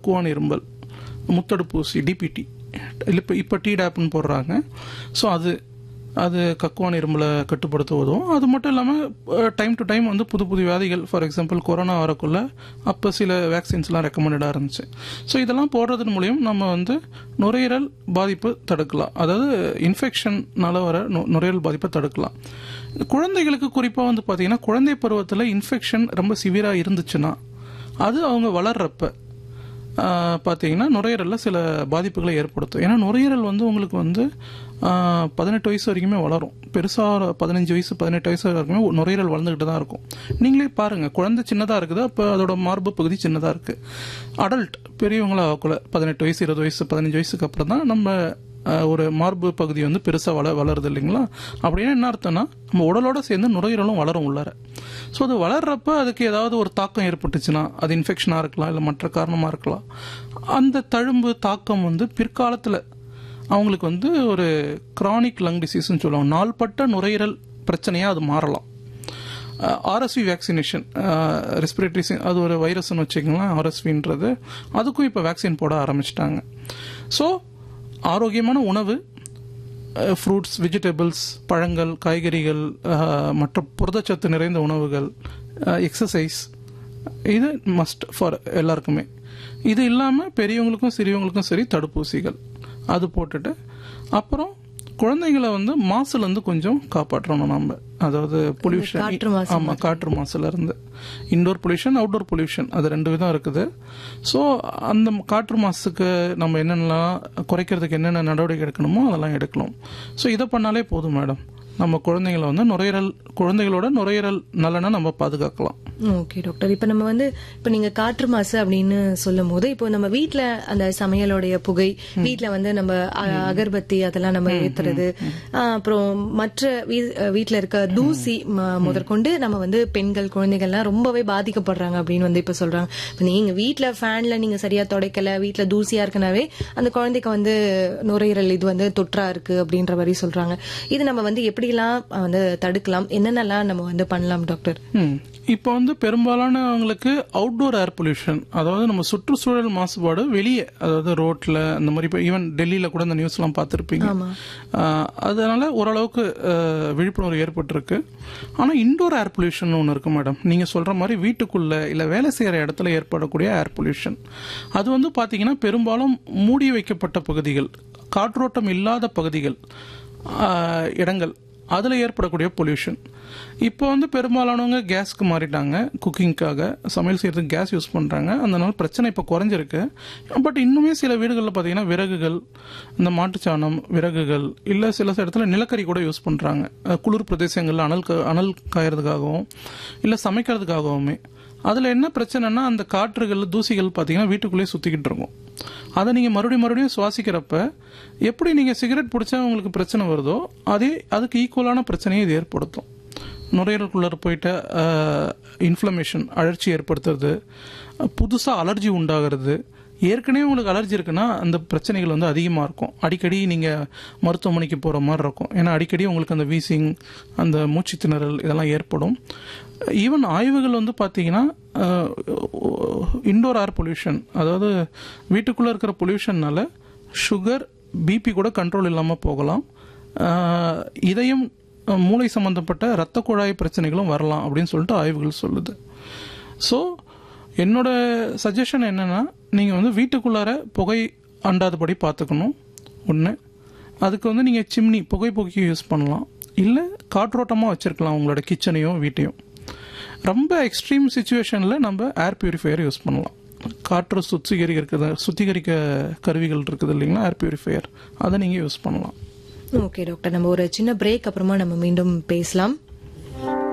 கக்குவான் இரும்பல் முத்தடுப்பூசி டிபிடி இப்போ இப்போ டீடாப்னு போடுறாங்க ஸோ அது அது கக்குவான் இரும்பலை கட்டுப்படுத்த உதவும் அது மட்டும் இல்லாமல் டைம் டு டைம் வந்து புது புது வியாதிகள் ஃபார் எக்ஸாம்பிள் கொரோனா வரக்குள்ள அப்போ சில வேக்சின்ஸ்லாம் ரெக்கமெண்டடாக இருந்துச்சு ஸோ இதெல்லாம் போடுறதன் மூலியம் நம்ம வந்து நுரையீரல் பாதிப்பு தடுக்கலாம் அதாவது இன்ஃபெக்ஷன்னால வர நு- நுரையீரல் பாதிப்பை தடுக்கலாம் குழந்தைகளுக்கு குறிப்பாக வந்து பார்த்தீங்கன்னா குழந்தை பருவத்தில் இன்ஃபெக்ஷன் ரொம்ப சிவியராக இருந்துச்சுன்னா அது அவங்க வளர்றப்ப ஆஹ், பார்த்தீங்கன்னா நுரையீரலில் சில பாதிப்புகளை ஏற்படுத்தும் ஏன்னா நுரையீரல் வந்து உங்களுக்கு வந்து ஆஹ், பதினெட்டு வயசு வரைக்குமே வளரும் பெருசாக பதினஞ்சு வயசு பதினெட்டு வயசு வரைக்குமே நுரையீரல் வளர்ந்துக்கிட்டு தான் இருக்கும் நீங்களே பாருங்கள் குழந்தை சின்னதாக இருக்குது அப்போ அதோட மார்பு பகுதி சின்னதாக இருக்குது அடல்ட் பெரியவங்களா ஆகக்குள்ள பதினெட்டு வயசு இருபது வயசு பதினஞ்சு வயசுக்கு அப்புறம் தான் நம்ம ஆஹ், ஒரு மார்பு பகுதி வந்து பெருசாக வள வளருது இல்லைங்களா அப்படின்னா என்ன அர்த்தம்னா நம்ம உடலோட சேர்ந்து நுரையீரலும் வளரும் உள்ளார ஸோ அது வளர்றப்ப அதுக்கு ஏதாவது ஒரு தாக்கம் ஏற்பட்டுச்சுன்னா அது இன்ஃபெக்ஷனாக இருக்கலாம் இல்லை மற்ற காரணமாக இருக்கலாம் அந்த தழும்பு தாக்கம் வந்து பிற்காலத்தில் அவங்களுக்கு வந்து ஒரு கிரானிக் லங் டிசீஸ்னு சொல்லுவாங்க நாள்பட்ட நுரையீரல் பிரச்சனையாக அது மாறலாம் ஆர்எஸ்வி வேக்சினேஷன் ரெஸ்பிரேட்டரி அது ஒரு வைரஸ்னு வச்சுக்கோங்களேன் ஆர்எஸ்வின்றது அதுக்கும் இப்போ வேக்சின் போட ஆரம்பிச்சிட்டாங்க ஸோ ஆரோக்கியமான உணவு ஃப்ரூட்ஸ் வெஜிடபிள்ஸ் பழங்கள் காய்கறிகள் அஹ், மற்ற புரதச்சத்து நிறைந்த உணவுகள் எக்ஸசைஸ் இது மஸ்ட் ஃபார் எல்லாருக்குமே இது இல்லாமல் பெரியவங்களுக்கும் சிறியவங்களுக்கும் சரி தடுப்பூசிகள் அது போட்டுட்டு அப்புறம் குழந்தைங்களை வந்து மாசுல இருந்து கொஞ்சம் காப்பாற்றணும் நம்ம அதாவது பொல்யூஷன் காற்று மாசு ஆமா காற்று மாசுல இருந்து இன்டோர் பொல்யூஷன் அவுட்டோர் பொல்யூஷன் அது ரெண்டு விதம் இருக்குது ஸோ அந்த காற்று மாசுக்கு நம்ம என்னென்னலாம் குறைக்கிறதுக்கு என்னென்ன நடவடிக்கை எடுக்கணுமோ அதெல்லாம் எடுக்கலாம் ஸோ இதை பண்ணாலே போதும் மேடம் நம்ம குழந்தைங்களை வந்து நுரையீரல் குழந்தைகளோட நுரையீரல் நலனை நம்ம பாதுகாக்கலாம் ஓகே டாக்டர் இப்ப நம்ம வந்து இப்ப நீங்க காற்று மாசு அப்படின்னு சொல்லும் போது இப்போ நம்ம வீட்ல அந்த சமையலோடைய புகை வீட்ல வந்து நம்ம அ- அகர்பத்தி அதெல்லாம் நம்ம ஏத்துறது ஆ, அப்புறம் மற்ற வீ- வீட்ல இருக்க தூசி ம- முதற்கொண்டு நம்ம வந்து பெண்கள் குழந்தைகள்லாம் ரொம்பவே பாதிக்கப்படுறாங்க அப்படின்னு வந்து இப்ப சொல்றாங்க இப்ப நீங்க வீட்ல ஃபேன்ல நீங்க சரியா துடைக்கல வீட்ல தூசியா இருக்குனாவே அந்த குழந்தைக்கு வந்து நுரையீரல் இது வந்து தொற்றா இருக்கு அப்படின்ற மாதிரி சொல்றாங்க இது நம்ம வந்து எப்படிலாம் வந்து தடுக்கலாம் என்னென்னலாம் நம்ம வந்து பண்ணலாம் டாக்டர் ம். இப்போ வந்து பெரும்பாலானவங்களுக்கு அவுட்டோர் ஏர் பொல்யூஷன் அதாவது நம்ம சுற்றுச்சூழல் மாசுபாடு வெளியே அதாவது ரோட்ல அந்த மாதிரி இப்போ ஈவன் டெல்லியில கூட இந்த நியூஸ்லாம் பார்த்துருப்பீங்க ஆமா. அதனால ஓரளவுக்கு ஆஹ், விழிப்புணர்வு ஏற்பட்டிருக்கு ஆனால் இன்டோர் ஏர் பொல்யூஷன் ஒன்று இருக்கு மேடம் நீங்க சொல்ற மாதிரி வீட்டுக்குள்ள இல்லை வேலை செய்யற இடத்துல ஏற்படக்கூடிய ஏர் பொல்யூஷன் அது வந்து பாத்தீங்கன்னா பெரும்பாலும் மூடி வைக்கப்பட்ட பகுதிகள் காற்றோட்டம் இல்லாத பகுதிகள் ஆஹ், இடங்கள் அதில் ஏற்படக்கூடிய பொல்யூஷன் இப்போ வந்து பெரும்பாலானவங்க கேஸ்க்கு மாறிட்டாங்க குக்கிங்க்காக சமையல் செய்யறதுக்கு கேஸ் யூஸ் பண்ணுறாங்க அதனால பிரச்சனை இப்போ குறைஞ்சிருக்கு பட் இன்னுமே சில வீடுகளில் பார்த்தீங்கன்னா விறகுகள் இந்த மாட்டுச்சாணம் விறகுகள் இல்லை சில இடத்துல நிலக்கரி கூட யூஸ் பண்ணுறாங்க குளிர் பிரதேசங்களில் அனல் கா- அனல் காயறதுக்காகவும் இல்லை சமைக்கிறதுக்காகவுமே அதில் என்ன பிரச்சனைனா அந்த காற்றுகள் தூசிகள் பார்த்தீங்கன்னா வீட்டுக்குள்ளேயே சுற்றிக்கிட்டு இருக்கும் அதை நீங்கள் மறுபடியும் மறுபடியும் சுவாசிக்கிறப்ப எப்படி நீங்கள் சிகரெட் பிடிச்சா உங்களுக்கு பிரச்சனை வருதோ அதே அதுக்கு ஈக்குவலான பிரச்சனையை இது ஏற்படுத்தும் நுரையீரலுக்குள்ளார போயிட்டு இன்ஃப்ளமேஷன் அழற்சி ஏற்படுத்துறது புதுசாக அலர்ஜி உண்டாகிறது ஏற்கனவே உங்களுக்கு அலர்ஜி இருக்குன்னா அந்த பிரச்சனைகள் வந்து அதிகமாக இருக்கும் அடிக்கடி நீங்கள் மருத்துவமனைக்கு போகிற மாதிரி இருக்கும் ஏன்னா அடிக்கடி உங்களுக்கு அந்த வீசிங் அந்த மூச்சு திணறல் இதெல்லாம் ஏற்படும் ஈவன் ஆய்வுகள் வந்து பார்த்தீங்கன்னா இன்டோர் ஏர் பொல்யூஷன் அதாவது வீட்டுக்குள்ளே இருக்கிற பொல்யூஷன்னால சுகர் பிபி கூட கண்ட்ரோல் இல்லாமல் போகலாம் அஹ், இதயம் அஹ், மூளை சம்பந்தப்பட்ட இரத்த குழாய் பிரச்சனைகளும் வரலாம் அப்படின்னு சொல்லிட்டு ஆய்வுகள் சொல்லுது ஸோ என்னோட சஜஷன் என்னன்னா நீங்கள் வந்து வீட்டுக்குள்ளார புகை அண்டாதபடி பார்த்துக்கணும் ஒன்று அதுக்கு வந்து நீங்கள் சிம்னி புகை போக்கி யூஸ் பண்ணலாம் இல்லை காற்றோட்டமாக வச்சுருக்கலாம் உங்களோட கிச்சனையும் வீட்டையும் ரொம்ப எக்ஸ்ட்ரீம் சுச்சுவேஷனில் நம்ம ஏர் பியூரிஃபையர் யூஸ் பண்ணலாம் காற்று சுத்திகரிக்கிறது சுத்திகரிக்க கருவிகள் இருக்குது இல்லைங்களா ஏர் பியூரிஃபையர் அதை நீங்கள் யூஸ் பண்ணலாம் ஓகே டாக்டர் நம்ம ஒரு சின்ன பிரேக் அப்புறமா நம்ம மீண்டும் பேசலாம்